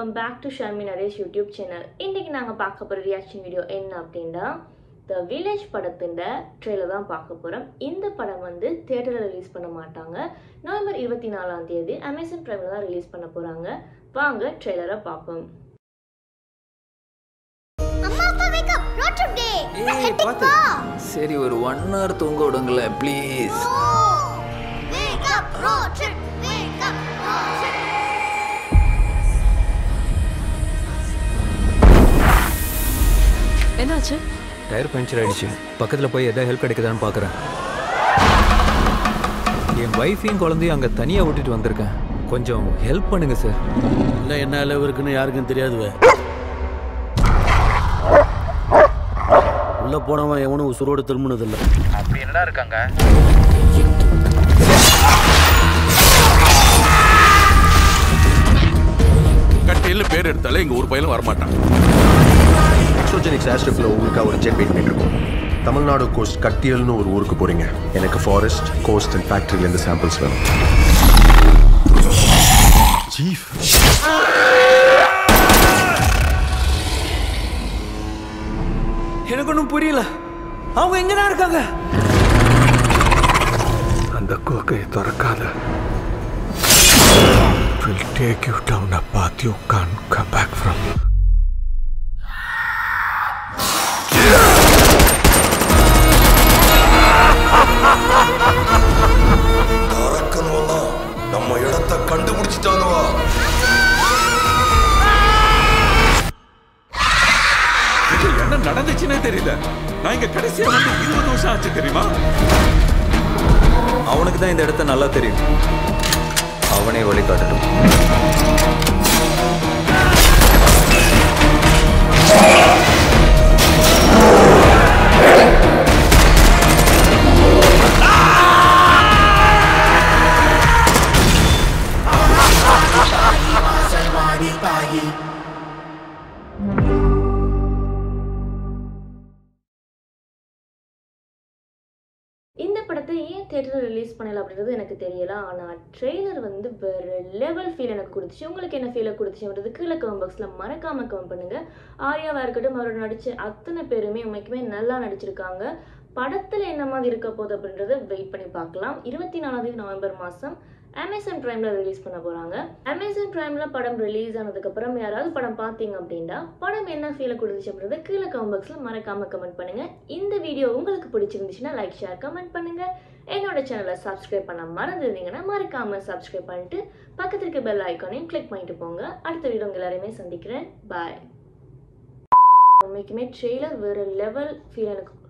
Welcome back to Sharmi Naresh YouTube channel இன்றைக்கி நாங்கள் பார்க்க போகிற ரியாக்ஷன் வீடியோ என்ன அப்படின்னா த வில்லேஜ் படத்தின் ட்ரெயிலர் தான் பார்க்க போகிறோம் இந்த படம் வந்து தேட்டரில் ரிலீஸ் பண்ண மாட்டாங்க நவம்பர் இருபத்தி நாலாம் தேதி அமேசான் ப்ரைமில் தான் ரிலீஸ் பண்ண போகிறாங்க வாங்க ட்ரெய்லரை பார்ப்போம் அம்மா அப்பா wake up road trip day ஏய் பார்த்து சரி ஒரு ஒன் ஹவர் தூங்க விடுங்களேன் please wake up road trip wake up road trip என்னாச்சு டயர் பஞ்சர் ஆயிடுச்சு பக்கத்தில் போய் எதாவது ஹெல்ப் கிடைக்குதான்னு பார்க்குறேன் என் ஒய்ஃபையும் குழந்தையும் அங்கே தனியாக விட்டுட்டு வந்திருக்கேன் கொஞ்சம் ஹெல்ப் பண்ணுங்க சார் இல்லை என்ன அளவு இருக்குன்னு யாருக்கும் தெரியாதுவே உள்ள போனவன் எவனும் உசுரோடு திரும்பினதில்லை அப்படி என்னடா இருக்காங்க கட்டையில் பேர் எடுத்தாலே எங்க ஒரு பையனும் வரமாட்டான் எக்ஸோஜெனிக்ஸ் ஆஸ்ட்ரிப்பில் உங்களுக்காக ஒரு ஜெட் வெயிட் பண்ணிருக்கோம் தமிழ்நாடு கோஸ்ட் கட்டியல்னு ஒரு ஊருக்கு போறீங்க எனக்கு ஃபாரஸ்ட் கோஸ்ட் அண்ட் ஃபேக்ட்ரியிலேருந்து சாம்பிள்ஸ் வேணும் சீஃப் எனக்கு ஒன்றும் புரியல அவங்க எங்கே தான் இருக்காங்க அந்த கோக்கையை திறக்காத will take you down a path you can't come back from. அரக்கனுவா நம்ம இடத்த கண்டுபிடிச்சிட்டானுவா இது என்ன நடந்துச்சுன்னே தெரியல நான் இங்க கடைசியா வந்து இருபது வருஷம் ஆச்சு தெரியுமா அவனுக்கு தான் இந்த இடத்த நல்லா தெரியும் அவனே வழிகாட்டட்டும் இந்த படத்தை ஏன் தேட்டரில் ரிலீஸ் பண்ணல அப்படின்றது எனக்கு தெரியல ஆனால் ட்ரெய்லர் வந்து வேறு லெவல் ஃபீல் எனக்கு கொடுத்துச்சு உங்களுக்கு என்ன ஃபீலை கொடுத்துச்சுன்றது கீழே கமெண்ட் பாக்ஸில் மறக்காமல் கமெண்ட் பண்ணுங்கள் ஆர்யாவாக இருக்கட்டும் அவரோட நடித்த அத்தனை பேருமே உண்மைக்குமே நல்லா நடிச்சிருக்காங்க படத்தில் என்ன மாதிரி இருக்க போகுது அப்படின்றத வெயிட் பண்ணி பார்க்கலாம் இருபத்தி நாலாம் தேதி நவம்பர் மாதம் அமேசான் ப்ரைமில் ரிலீஸ் பண்ண போகிறாங்க அமேசான் ப்ரைமில் படம் ரிலீஸ் ஆனதுக்கப்புறம் யாராவது படம் பார்த்தீங்க அப்படின்னா படம் என்ன ஃபீலை கொடுத்துச்சு அப்படின்றத கீழே கமெண்ட் பாக்ஸில் மறக்காமல் கமெண்ட் பண்ணுங்கள் இந்த வீடியோ உங்களுக்கு பிடிச்சிருந்துச்சுன்னா லைக் ஷேர் கமெண்ட் பண்ணுங்கள் என்னோட சேனலை சப்ஸ்கிரைப் பண்ண மறந்துருந்தீங்கன்னா மறக்காமல் சப்ஸ்கிரைப் பண்ணிட்டு பக்கத்துல இருக்க பெல் ஐக்கானையும் கிளிக் பண்ணிட்டு போங்க அடுத்த வீடியோ உங்க எல்லாரையுமே சந்திக்கிறேன் பாய் உண்மைக்குமே ட்ரெய்லர் வேறு லெவல் ஃபீல் எனக்கு